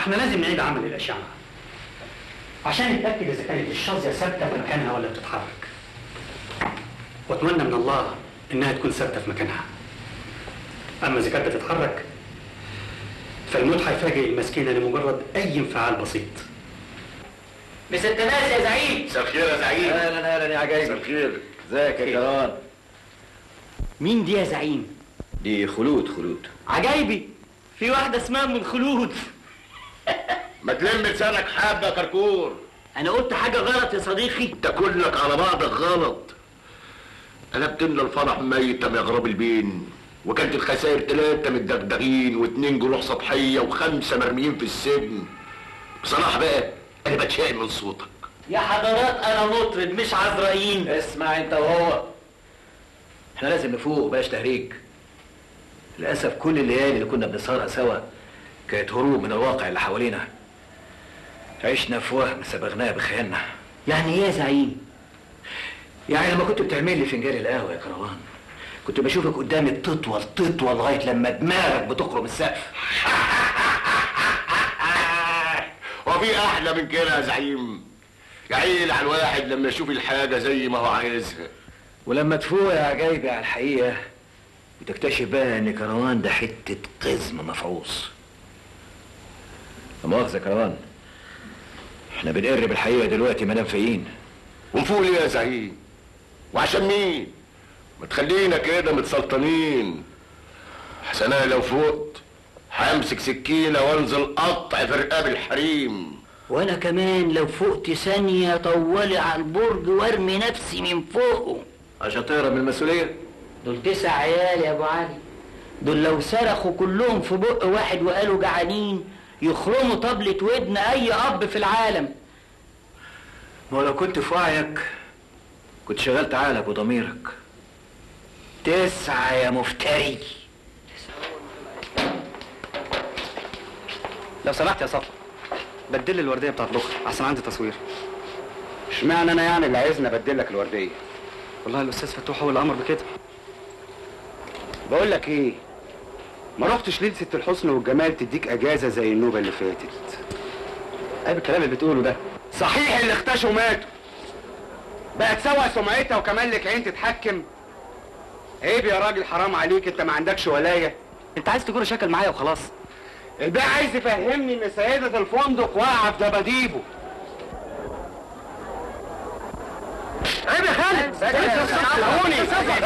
احنا لازم نعيد عمل الاشعه عشان نتاكد اذا كانت الشظيه ثابته في مكانها ولا بتتحرك واتمنى من الله انها تكون ثابته في مكانها اما اذا كانت بتتحرك فالموت هيفاجئ المسكينه لمجرد اي انفعال بسيط مسا التماس يا زعيم مساء الخير يا زعيم اهلا اهلا يا عجايب مساء الخير ازيك يا كران مين دي يا زعيم دي خلود خلود عجايبي في واحده اسمها من خلود ما تلم لسانك حبه يا كركور انا قلت حاجه غلط يا صديقي انت كلك على بعضك غلط قلبت لنا الفرح ميتة يا غراب البين وكانت الخسائر ثلاثة متدغدغين واتنين جروح سطحية وخمسة مرميين في السجن بصراحة بقى أنا بتشائم من صوتك يا حضرات انا مطرب مش عزرائيل اسمع انت وهو احنا لازم نفوق وبلاش تهريج للاسف كل الليالي اللي كنا بنسهرها سوا كانت هروب من الواقع اللي حوالينا عشنا في وهم سبغناه بخيالنا يعني ايه يا زعيم يعني لما كنت بتعمل لي فنجان القهوه يا كروان كنت بشوفك قدامي تطول تطول لغايه لما دماغك بتخرم السقف هو في أحلى من كده يا زعيم يعيل على الواحد لما يشوف الحاجة زي ما هو عايزها ولما تفوق يا عجايبي على الحقيقه وتكتشف بقى ان كروان ده حته قزم مفعوص لا مؤاخذه يا كروان احنا بنقر بالحقيقه دلوقتي ما دام فايقين ونفوق ليه يا زعيم وعشان مين ما تخلينا كده متسلطنين حسن انا لو فقت همسك سكينة وانزل قطع في رقاب الحريم وانا كمان لو فقت ثانيه طولي على البرج وارمي نفسي من فوقه عشان تهرب من المسؤوليه دول تسع عيال يا ابو علي دول لو صرخوا كلهم في بق واحد وقالوا جعانين يخرموا طبلة ودن اي اب في العالم ما هو لو كنت في وعيك كنت شغلت عقلك وضميرك تسعة يا مفتري لو سمحت يا صفا بدل لي الورديه بتاعت الاخرى احسن عندي تصوير اشمعنى انا يعني اللي عايزني ابدل لك الورديه والله الاستاذ فتوح هو اللي امر بكده بقول لك ايه ما رحتش ليله ست الحسن والجمال تديك اجازه زي النوبه اللي فاتت عيب الكلام اللي بتقوله ده صحيح اللي اختشوا ماتوا بقت سوى سمعتها وكمان لك عين تتحكم عيب يا راجل حرام عليك انت ما عندكش ولايه انت عايز تجر شكل معايا وخلاص الباقي عايز يفهمني ان سيدة الفندق واقعة في دباديبه عيب يا خالد سلموني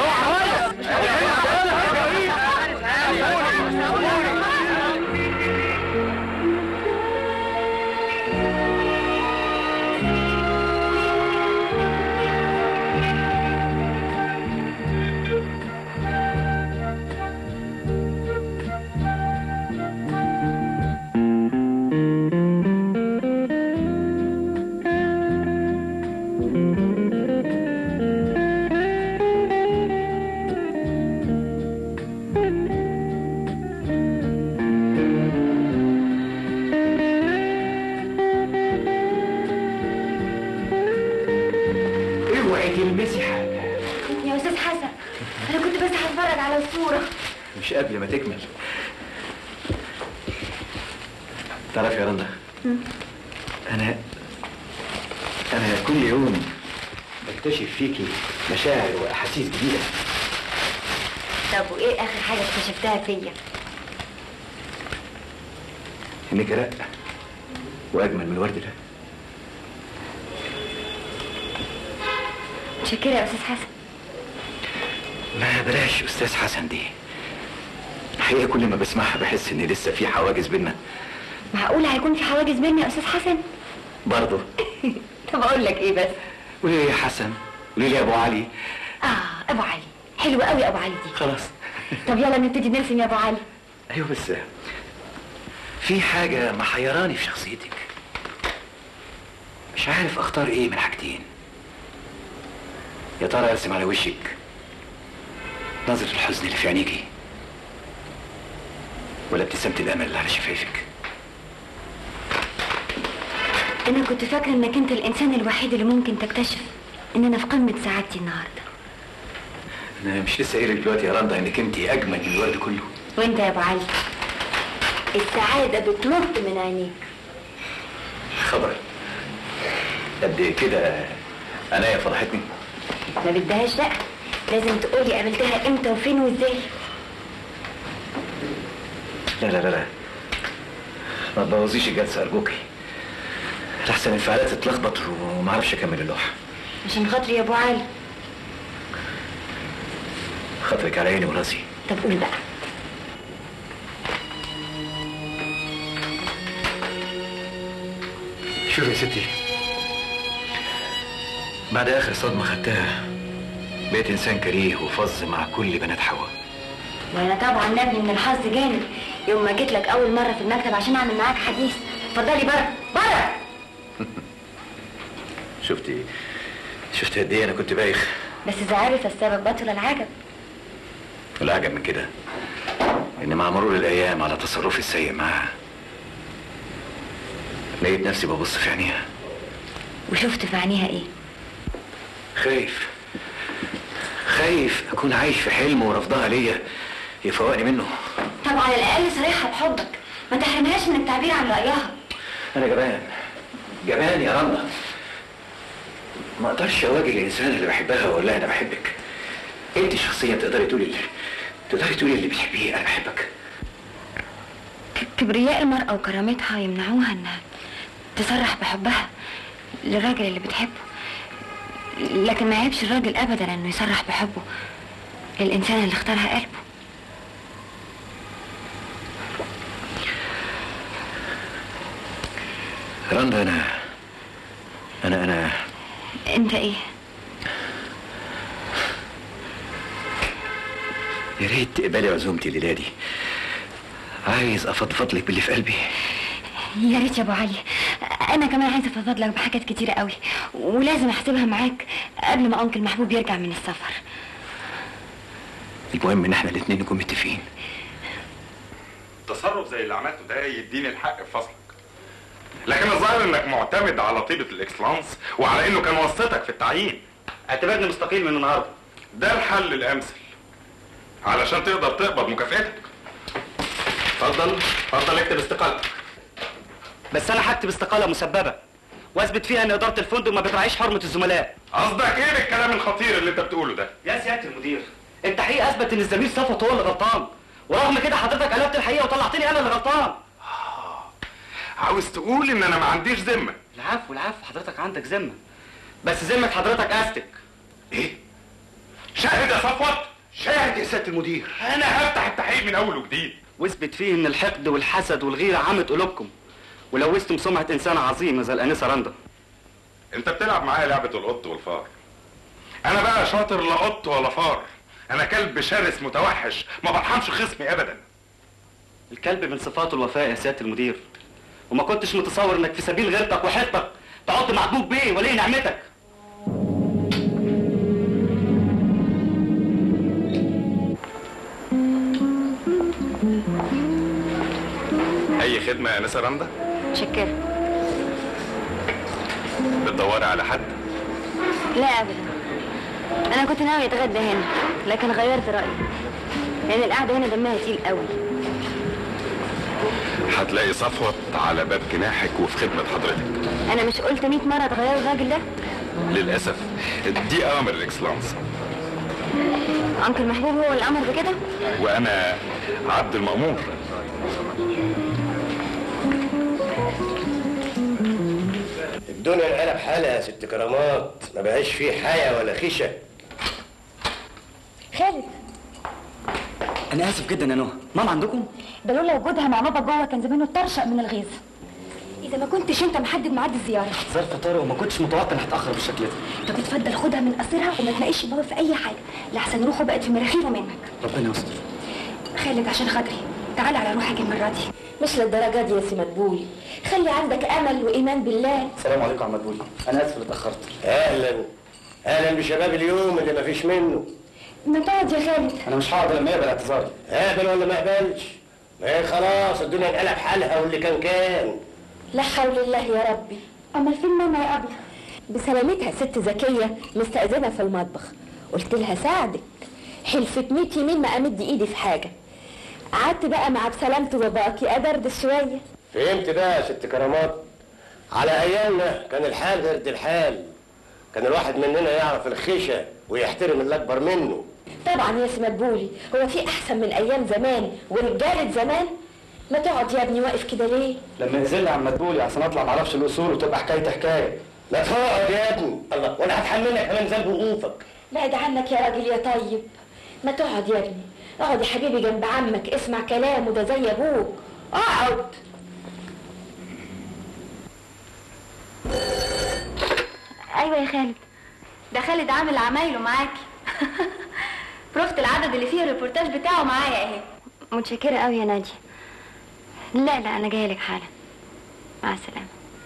اوعي تلمسي حاجة يا استاذ حسن انا كنت بس هتفرج على الصوره مش قبل ما تكمل تعرف يا رنا انا انا كل يوم بكتشف فيكي مشاعر واحاسيس جديده طب وايه اخر حاجه اكتشفتها فيا انك رق واجمل من الورد ده متشكره يا استاذ حسن ما بلاش استاذ حسن دي الحقيقه كل ما بسمعها بحس ان لسه في حواجز بينا معقول هيكون في حواجز بيني يا استاذ حسن برضه طب اقول لك ايه بس قولي لي يا حسن قولي لي يا ابو علي اه ابو علي حلو قوي ابو علي دي خلاص طب يلا نبتدي نرسم يا ابو علي ايوه بس في حاجه محيراني في شخصيتك مش عارف اختار ايه من حاجتين يا ترى ارسم على وشك نظرة الحزن اللي في عينيكي ولا ابتسامة الامل اللي على شفايفك انا كنت فاكره انك انت الانسان الوحيد اللي ممكن تكتشف ان انا في قمه سعادتي النهارده انا مش لسه قايل لك دلوقتي يا رندا انك انت اجمل من الورد كله وانت يا ابو علي السعاده بتنط من عينيك خبر قد ايه كده عينيا فرحتني ما بدهاش لا لازم تقولي قابلتها امتى وفين وازاي لا لا لا لا ما تبوظيش الجلسه ارجوكي لحسن الانفعالات تتلخبط وما اعرفش اكمل اللوحه عشان خاطري يا ابو علي خاطرك على عيني وراسي طب قول بقى شوف يا ستي بعد اخر صدمه خدتها بقيت انسان كريه وفظ مع كل بنات حواء وانا طبعا نبني من الحظ جامد يوم ما جيت لك اول مره في المكتب عشان اعمل معاك حديث اتفضلي بره بره شفتي شفت قد ايه انا كنت بايخ بس اذا عرف السبب بطل العجب والعجب من كده ان مع مرور الايام على تصرفي السيء معاها لقيت نفسي ببص في عينيها وشفت في عينيها ايه خايف خايف اكون عايش في حلم ورفضها ليا يفوقني منه طب على الاقل صريحها بحبك ما تحرمهاش من التعبير عن رايها انا جبان جبان يا رنا ما اقدرش اواجه الانسان اللي بحبها واقول لها انا بحبك انت شخصيا تقدري تقولي اللي تقدري تقولي اللي بتحبيه انا بحبك كبرياء المرأة وكرامتها يمنعوها انها تصرح بحبها للراجل اللي بتحبه لكن ما يعيبش الراجل ابدا انه يصرح بحبه للانسان اللي اختارها قلبه رندا انا انا انا انت ايه يا ريت تقبلي عزومتي الليله دي عايز افضفض لك باللي في قلبي يا ريت يا ابو علي انا كمان عايزه افضل لك بحاجات كتيره قوي ولازم احسبها معاك قبل ما انكل محبوب يرجع من السفر المهم ان احنا الاتنين نكون متفقين تصرف زي اللي عملته ده يديني الحق في فصلك لكن الظاهر انك معتمد على طيبة الاكسلانس وعلى انه كان واسطتك في التعيين اعتبرني مستقيل من النهارده ده الحل الامثل علشان تقدر تقبض مكافئتك اتفضل اتفضل اكتب استقالتك بس انا هكتب استقاله مسببه واثبت فيها ان اداره الفندق ما بتراعيش حرمه الزملاء قصدك ايه بالكلام الخطير اللي انت بتقوله ده يا سياده المدير التحقيق اثبت ان الزميل صفوت هو اللي غلطان ورغم كده حضرتك قلبت الحقيقه وطلعتني انا اللي غلطان عاوز تقول ان انا ما عنديش ذمه العفو العفو حضرتك عندك ذمه بس ذمه حضرتك استك ايه شاهد يا صفوت شاهد يا سياده المدير انا هفتح التحقيق من اول وجديد واثبت فيه ان الحقد والحسد والغيره عمت قلوبكم ولوثتم سمعه انسانه عظيمه زي الانسه رندا انت بتلعب معايا لعبه القط والفار انا بقى شاطر لا قط ولا فار انا كلب شرس متوحش ما برحمش خصمي ابدا الكلب من صفاته الوفاء يا سياده المدير وما كنتش متصور انك في سبيل غيرتك وحيطتك تقعد مع ابوك بيه ولي نعمتك اي خدمه يا انسه رندا شكرا بتدوري على حد لا ابدا انا كنت ناوي اتغدى هنا لكن غيرت رايي لان القعده هنا دمها تقيل قوي هتلاقي صفوت على باب جناحك وفي خدمه حضرتك انا مش قلت 100 مره تغيروا الراجل ده للاسف دي اوامر الاكسلانس انكل محبوب هو اللي امر بكده وانا عبد المأمور الدنيا القلب حالها يا ست كرامات ما بقاش فيه حياة ولا خيشة خالد انا اسف جدا يا نهى ماما عندكم ده لولا وجودها مع بابا جوه كان زمانه اترشق من الغيظ اذا ما كنتش انت محدد ميعاد الزياره ظرف طارئ وما كنتش متوقع اني هتاخر بالشكل ده طب اتفضل خدها من قصرها وما تناقش بابا في اي حاجه لحسن روحه بقت في مراخيره منك ربنا يستر خالد عشان خاطري تعال على روحك المره دي مش للدرجة دي يا سي مدبولي خلي عندك أمل وإيمان بالله السلام عليكم يا عم مدبولي انا اسف اللي اتاخرت اهلا اهلا بشباب اليوم اللي ما فيش منه ما تقعد يا خالد انا مش هقعد لما يقبل اعتذاري قابل ولا ما قبلش ما هي خلاص الدنيا انقلب حالها واللي كان كان لا حول الله يا ربي امال فين ماما يا ابله بسلامتها ست ذكية مستأذنة في المطبخ قلت لها ساعدك حلفت 100 يمين ما امد ايدي في حاجة قعدت بقى مع بسلامته باباكي ادردش شوية فهمت بقى يا ست كرامات على ايامنا كان الحال غير دي الحال كان الواحد مننا يعرف الخشة ويحترم اللي اكبر منه طبعا يا سي مدبولي هو في احسن من ايام زمان ورجاله زمان ما تقعد يا ابني واقف كده ليه لما ينزل لي عم مدبولي عشان اطلع معرفش الاصول وتبقى حكايتي حكايه لا تقعد يا ابني الله وانا هتحملك كمان ذنب وقوفك بعد عنك يا راجل يا طيب ما تقعد يا ابني اقعد يا حبيبي جنب عمك اسمع كلامه ده زي ابوك اقعد ايوه يا خالد ده خالد عامل عمايله معاكي بروفت العدد اللي فيه الريبورتاج بتاعه معايا اهي متشكرة قوي يا نادية لا لا انا جايه لك حالا مع السلامة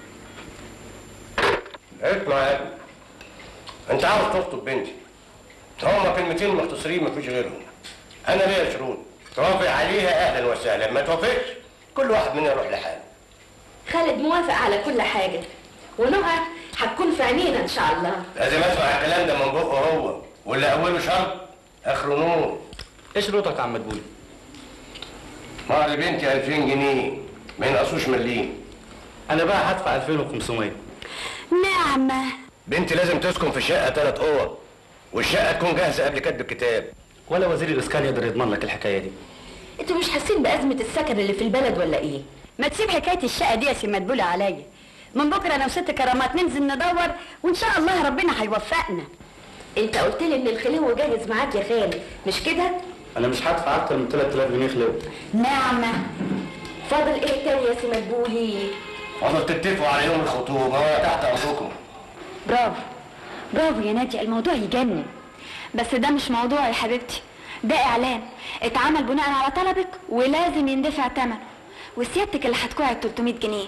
اسمع يا ابني انت عاوز تخطب بنتي هما كلمتين مختصرين مفيش غيرهم انا ليا شروط توافق عليها اهلا وسهلا ما توافقش كل واحد منا يروح لحاله خالد موافق على كل حاجه ونهى هتكون في عينينا ان شاء الله لازم اسمع الكلام ده من بقه هو واللي اوله شرط اخره نور ايه شروطك يا عم مدبولي مهر بنتي 2000 جنيه ما ينقصوش مليم انا بقى هدفع 2500 نعمة بنتي لازم تسكن في شقه ثلاث اوض والشقه تكون جاهزه قبل كتب الكتاب ولا وزير الاسكان يقدر يضمن لك الحكايه دي انتوا مش حاسين بأزمة السكن اللي في البلد ولا ايه؟ ما تسيب حكايه الشقه دي يا سي مدبولة عليا من بكره انا وست كرامات ننزل ندور وان شاء الله ربنا هيوفقنا انت قلت لي ان الخلو جاهز معاك يا خالد مش كده؟ انا مش هدفع اكتر من 3000 جنيه خلو نعمة فاضل ايه تاني يا سي مدبولي؟ فضل تتفقوا على يوم الخطوبه وانا تحت امركم برافو برافو يا نادية الموضوع يجنن بس ده مش موضوع يا حبيبتي ده اعلان اتعمل بناء على طلبك ولازم يندفع ثمنه وسيادتك اللي هتكوعي ال 300 جنيه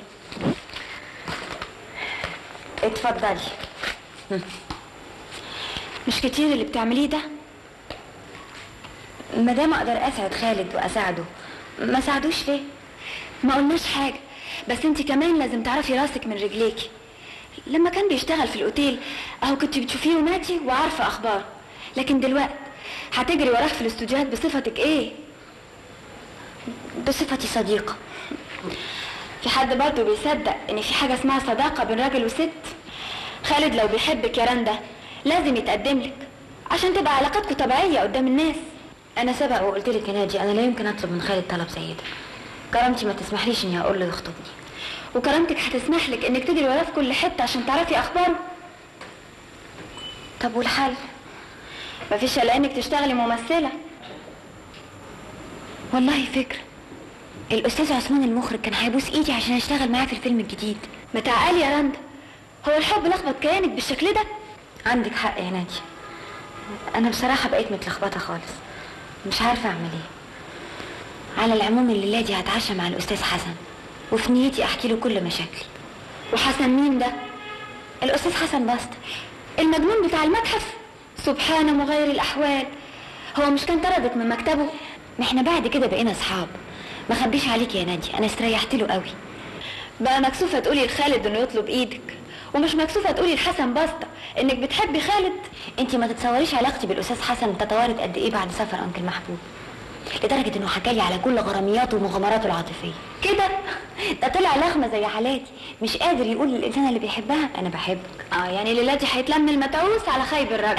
اتفضلي مش كتير اللي بتعمليه ده ما دام اقدر اسعد خالد واساعده ما ساعدوش ليه ما قلناش حاجه بس انت كمان لازم تعرفي راسك من رجليكي لما كان بيشتغل في الاوتيل اهو كنت بتشوفيه وناتي وعارفه اخباره لكن دلوقتي هتجري وراه في الاستوديوهات بصفتك ايه بصفتي صديقه في حد برضه بيصدق ان في حاجه اسمها صداقه بين راجل وست خالد لو بيحبك يا رندا لازم يتقدم لك عشان تبقى علاقتكم طبيعيه قدام الناس انا سبق وقلت لك يا ناجي انا لا يمكن اطلب من خالد طلب زي ده كرامتي ما تسمحليش اني اقول له يخطبني وكرامتك هتسمح لك انك تجري وراه في كل حته عشان تعرفي اخباره طب والحل مفيش الا انك تشتغلي ممثله والله فكره الاستاذ عثمان المخرج كان هيبوس ايدي عشان اشتغل معاه في الفيلم الجديد ما تعالي يا رندا هو الحب لخبط كيانك بالشكل ده عندك حق يا نادي انا بصراحه بقيت متلخبطه خالص مش عارفه اعمل ايه على العموم الليله دي هتعشى مع الاستاذ حسن وفي نيتي احكي له كل مشاكلي وحسن مين ده الاستاذ حسن بسطة المجنون بتاع المتحف سبحان مغير الاحوال هو مش كان طردك من مكتبه ما احنا بعد كده بقينا اصحاب ما خبيش عليك يا نادي انا استريحت له قوي بقى مكسوفه تقولي لخالد انه يطلب ايدك ومش مكسوفه تقولي لحسن بسطة انك بتحبي خالد انت ما تتصوريش علاقتي بالاستاذ حسن تطورت قد ايه بعد سفر انكل محبوب لدرجة انه حكالي على كل غرامياته ومغامراته العاطفية كده ده طلع لخمة زي حالاتي مش قادر يقول للإنسان اللي بيحبها أنا بحبك اه يعني ليلاتي هيتلم المتعوس على خيب الرجل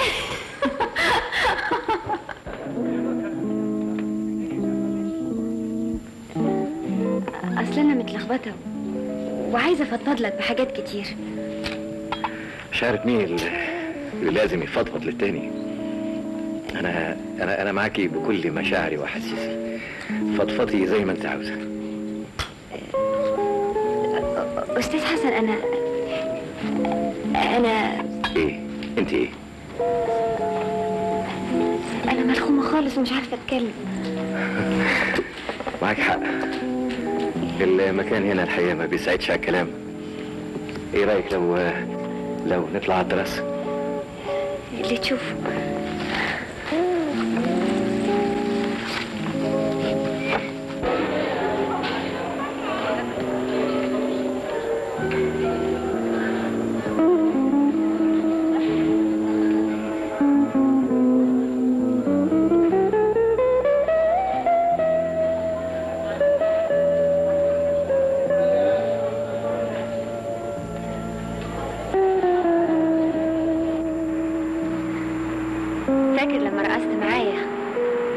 أصل أنا متلخبطة وعايزة أفضفض لك بحاجات كتير مش عارف مين اللي اللي لازم يفضفض للتاني انا انا انا معاكي بكل مشاعري واحاسيسي فضفضي زي ما انت عاوزه أستاذ حسن أنا أنا ايه انت ايه أنا ملخومة خالص ومش عارفة أتكلم معاك حق المكان هنا الحقيقه ما بيساعدش على الكلام ايه رايك لو لو نطلع على الدراسه اللي تشوفه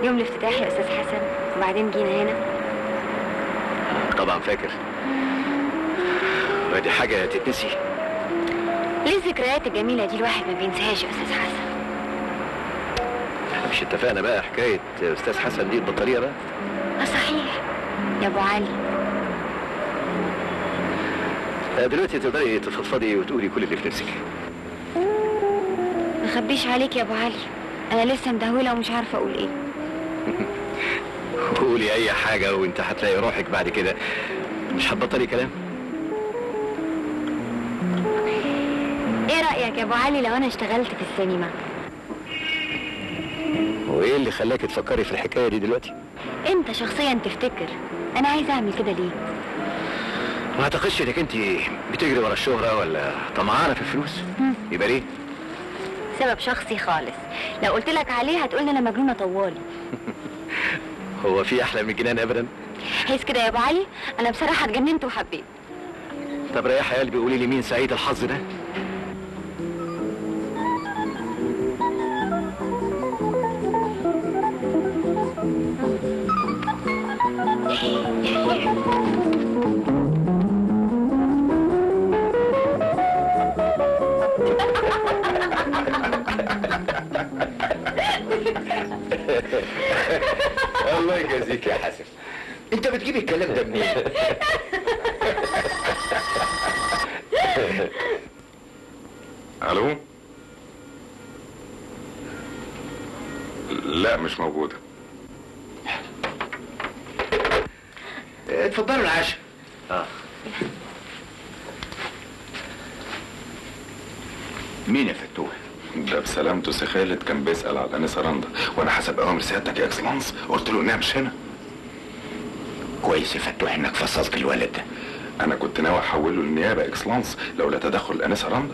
يوم الافتتاح يا استاذ حسن وبعدين جينا هنا طبعا فاكر ودي حاجة تتنسي ليه الذكريات الجميله دي الواحد ما بينساهاش يا استاذ حسن احنا مش اتفقنا بقى حكاية أستاذ حسن دي بالطريقة بقى اه صحيح يا ابو علي آه، دلوقتي تقدري تفضفضي وتقولي كل اللي في نفسك ما اخبيش عليك يا ابو علي انا لسه مدهوله ومش عارفه اقول ايه قولي أي حاجة وأنت هتلاقي روحك بعد كده مش هتبطلي كلام ايه رايك يا ابو علي لو انا اشتغلت في السينما وإيه اللي خلاك تفكري في الحكاية دي دلوقتي؟ انت شخصيا تفتكر انا عايزه اعمل كده ليه ما اعتقدش انك انت بتجري ورا الشهرة ولا طمعانة في الفلوس يبقى ليه؟ سبب شخصي خالص لو قلت لك عليه هتقول انا مجنونه طوالي هو في أحلى من الجنان أبدا؟ حس كده يا ابو علي انا بصراحه اتجننت وحبيت طب ريح يا قلبي قولي لي مين سعيد الحظ ده؟ الله يجازيك يا حسن انت بتجيب الكلام ده منين الو لا مش موجوده اتفضلوا العشاء اه مين يا فتوح ده بسلامته سي خالد كان بيسأل على الأنسة رندا وأنا حسب أوامر سيادتك يا إكسلانس قلت له إنها مش هنا كويس يا فتوح انك فصلت الولد ده أنا كنت ناوي أحوله للنيابة إكسلانس لولا تدخل الأنسة رندا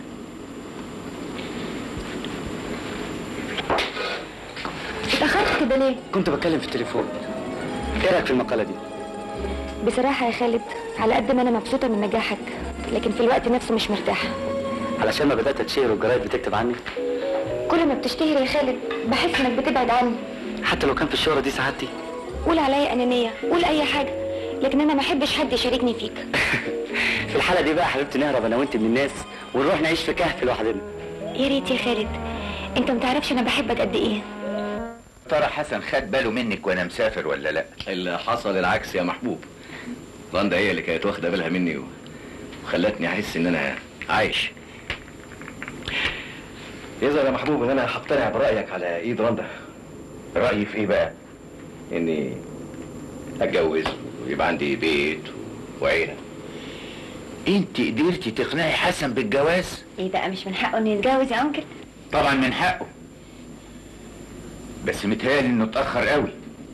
اتاخرت كده ليه كنت بتكلم في التليفون ايه رايك في المقاله دي بصراحه يا خالد على قد ما انا مبسوطه من نجاحك لكن في الوقت نفسه مش مرتاحه علشان ما بدات اتشهر والجرايد بتكتب عني كل ما بتشتهر يا خالد بحس انك بتبعد عني حتى لو كان في الشهره دي سعادتي قول عليا انانيه قول اي حاجه لكن انا ما احبش حد يشاركني فيك في الحاله دي بقى حبيبتي نهرب انا وانت من الناس ونروح نعيش في كهف لوحدنا يا ريت يا خالد انت متعرفش انا بحبك قد ايه ترى حسن خد باله منك وانا مسافر ولا لا اللي حصل العكس يا محبوب رندا هي اللي كانت واخدة بالها مني و- وخلتني أحس إن أنا عايش يظهر يا محبوب إن أنا هقتنع برأيك على إيد رندا رأيي في ايه بقى إني أتجوز ويبقى عندي بيت وعيلة انت قدرتي تقنعي حسن بالجواز ايه بقى مش من حقه انه يتجوز يا انكل طبعا من حقه بس متهيألي انه اتأخر قوي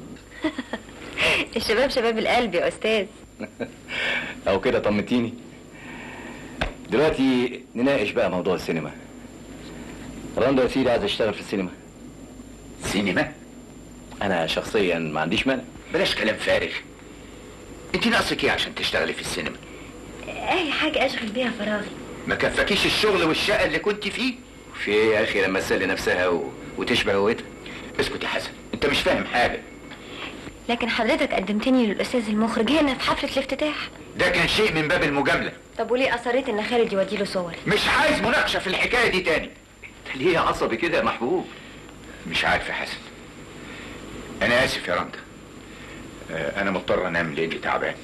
الشباب شباب القلب يا استاذ أو كده طمتيني دلوقتي نناقش بقى موضوع السينما رندا يا سيدي عايز اشتغل في السينما سينما انا شخصيا ما عنديش مانع بلاش كلام فارغ انت ناقصك ايه عشان تشتغلي في السينما اي حاجه اشغل بيها فراغي ما كفكيش الشغل والشقة اللي كنت فيه في ايه يا اخي لما تسلي نفسها و... وتشبه هويتها اسكت يا حسن انت مش فاهم حاجة لكن حضرتك قدمتني للاستاذ المخرج هنا في حفله الافتتاح ده كان شيء من باب المجاملة طب وليه اصريت ان خالد يودي له صور مش عايز مناقشة في الحكاية دي تاني انت ليه عصبي كده يا محبوب مش عارف يا حسن انا اسف يا رندا آه، انا مضطر انام لاني تعبان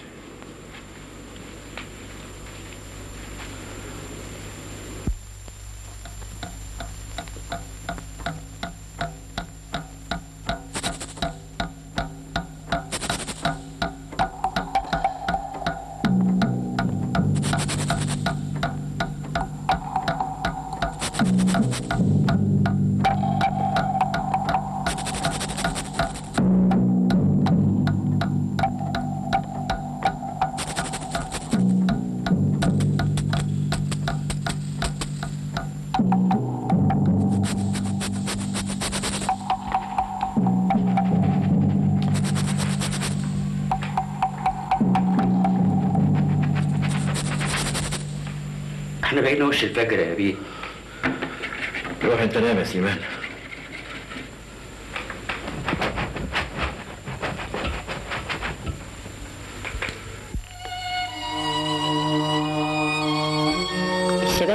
احنا بقينا وش الفجر يا بيه روح انت نام يا سليمان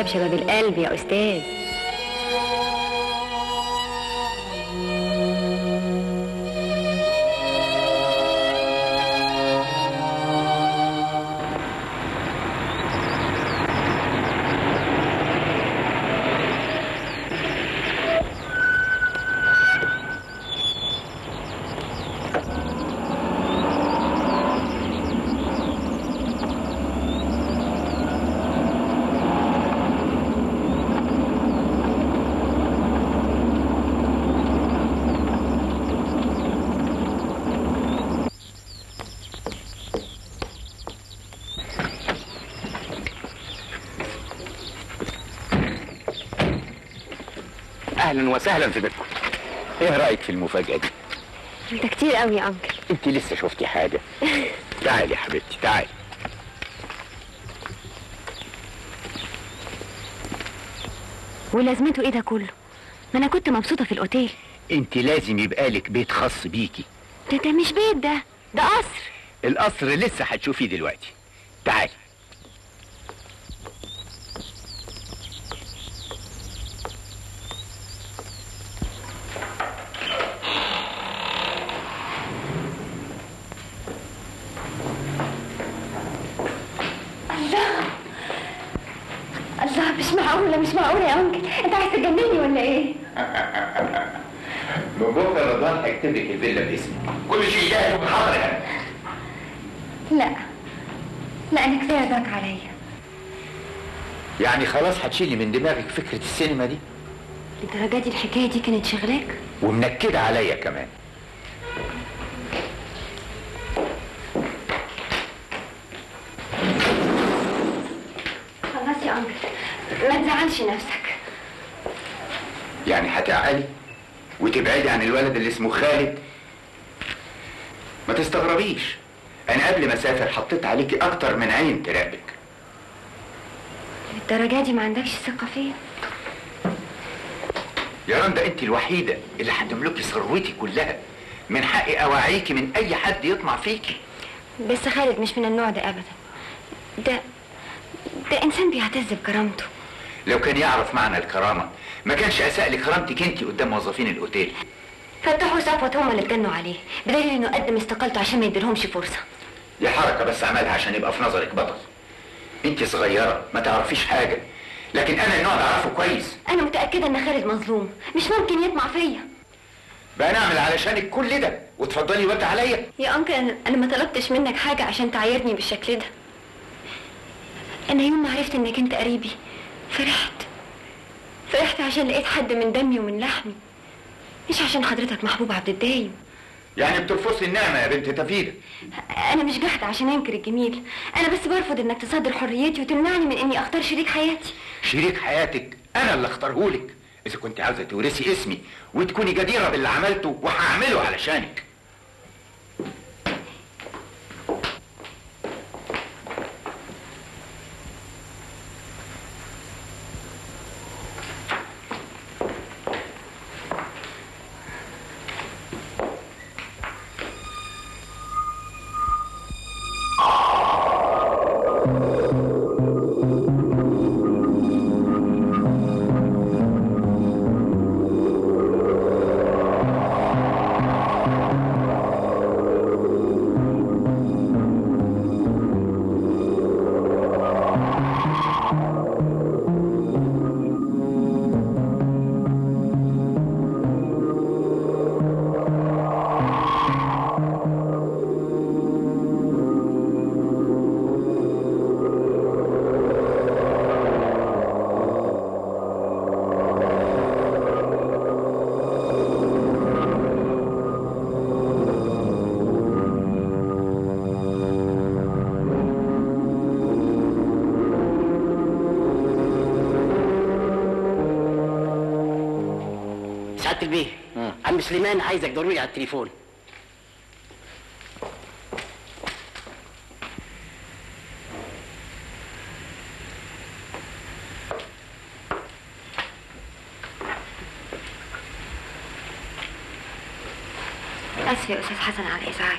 باب شباب القلب يا أستاذ اهلا وسهلا في بيتكم ايه رايك في المفاجاه دي انت كتير قوي يا انكل انت لسه شفتي حاجه تعالي يا حبيبتي تعالي ولازمته ايه ده كله ما انا كنت مبسوطة في الاوتيل انت لازم يبقى لك بيت خاص بيكي ده ده مش بيت ده ده قصر القصر لسه هتشوفيه دلوقتي تعالي الله الله مش معقولة مش معقولة يا انكل انت عايز تجنني ولا ايه من بكره رضوان هيكتب لك الفيلا باسمك كل شيء جاهز وبالحضر يعني لا لا انا كفاية ذاك عليا يعني خلاص هتشيلي من دماغك فكره السينما دي للدرجة دي الحكاية دي كانت شغلاك ومنكده عليا كمان خلاص يا انكل ما تزعلش نفسك يعني هتعقلي وتبعدي عن الولد اللي اسمه خالد ما تستغربيش انا قبل ما اسافر حطيت عليكي اكتر من عين تراقبك للدرجة دي ما عندكش ثقة فيا يا رندا انت الوحيده اللي هتملكي ثروتي كلها من حقي اوعيكي من اي حد يطمع فيكي بس خالد مش من النوع ده ابدا ده ده انسان بيعتز بكرامته لو كان يعرف معنى الكرامه ما كانش اساء لكرامتك انت قدام موظفين الاوتيل فتحوا صفوت هما اللي اتجنوا عليه بدليل انه قدم استقالته عشان ما يديلهمش فرصه دي حركه بس عملها عشان يبقى في نظرك بطل انت صغيره ما تعرفيش حاجه لكن انا النوع ده اعرفه كويس انا متاكده ان خالد مظلوم مش ممكن يطمع فيا بقى نعمل علشانك كل ده وتفضلي وانت عليا يا انكل انا أنا ما طلبتش منك حاجه عشان تعايرني بالشكل ده انا يوم ما عرفت انك انت قريبي فرحت فرحت عشان لقيت حد من دمي ومن لحمي مش عشان حضرتك محبوب عبد الدايم يعني بترفضي النعمه يا بنت تفيده انا مش جاهده عشان انكر الجميل انا بس برفض انك تصدر حريتي وتمنعني من اني اختار شريك حياتي شريك حياتك انا اللي اختارهولك اذا كنت عاوزه تورثي اسمي وتكوني جديره باللي عملته وهعمله علشانك سعادة البيه عم سليمان عايزك ضروري على التليفون اسف يا استاذ حسن على الازعاج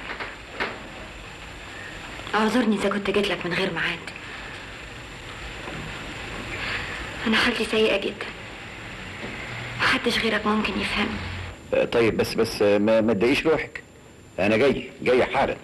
اعذرني اذا كنت جيت لك من غير ميعاد انا حالتي سيئة جدا محدش غيرك ممكن يفهمني آه، طيب بس بس آه، ما ما تضايقيش روحك انا جاي جاي حالا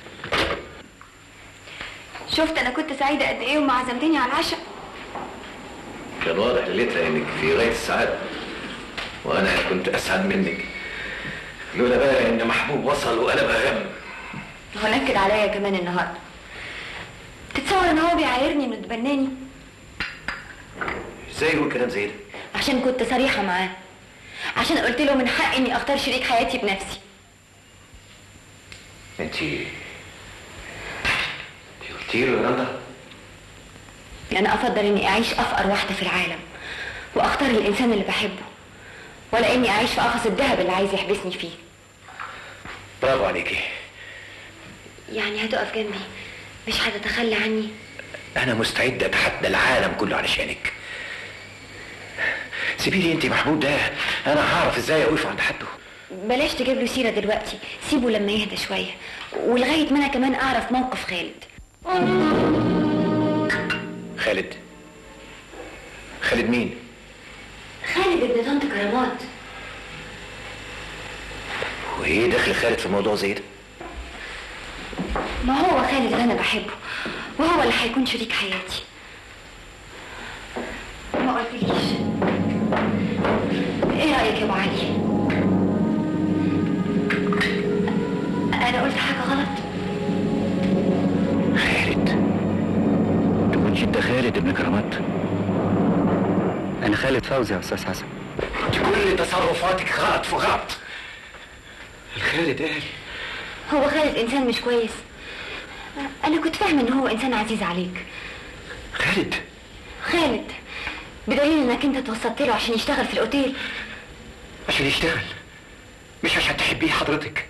شفت انا كنت سعيدة قد ايه وما عزمتني على العشاء كان واضح ليلتها انك في غايه السعاده وانا كنت اسعد منك لولا بقى ان محبوب وصل وقلبها غم هو نكد عليا كمان النهارده تتصور ان هو بيعايرني انه تبناني ازاي يقول كلام زي ده عشان كنت صريحة معاه عشان قلت له من حقي اني اختار شريك حياتي بنفسي انت قلتي له يا رندا انا افضل اني اعيش افقر واحدة في العالم واختار الانسان اللي بحبه ولا اني اعيش في قفص الذهب اللي عايز يحبسني فيه برافو عليكي يعني هتقف جنبي مش هتتخلى عني انا مستعد اتحدى العالم كله علشانك سيبي لي انت محمود ده انا هعرف ازاي اوقفه عند حده بلاش تجيب له سيرة دلوقتي سيبه لما يهدى شوية ولغاية ما انا كمان اعرف موقف خالد خالد خالد مين خالد ابن طنط كرامات وايه دخل خالد في موضوع زي ده ما هو خالد اللي انا بحبه وهو اللي هيكون شريك حياتي ما قلتليش ايه رايك يا ابو علي انا قلت حاجه غلط خالد تكونش انت خالد ابن كرامات انا خالد فوزي يا استاذ حسن كل تصرفاتك غلط في غلط الخالد قال هو خالد انسان مش كويس انا كنت فاهمه ان هو انسان عزيز عليك خالد خالد بدليل انك انت توسطت له عشان يشتغل في الاوتيل عشان يشتغل مش عشان تحبيه حضرتك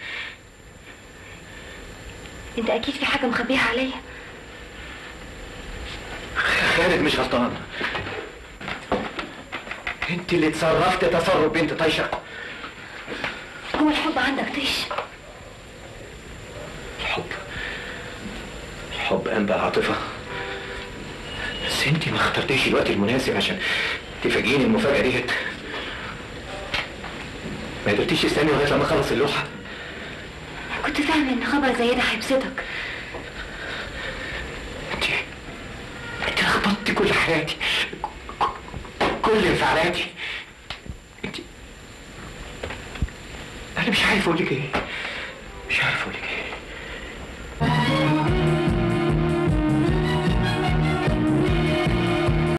انت اكيد في حاجه مخبيها عليا خالد مش غلطان انت اللي تصرفت تصرف بنت طيشه هو الحب عندك طيش الحب الحب انبع عاطفه بس انت ما اخترتيش الوقت المناسب عشان تفاجئيني المفاجاه ديت ما قدرتيش تستني لغايه لما اخلص اللوحه كنت فاهمه ان خبر زي ده هيبسطك انت لخبطتي كل حياتي كل انفعالاتي انت انا مش عارف اقول لك ايه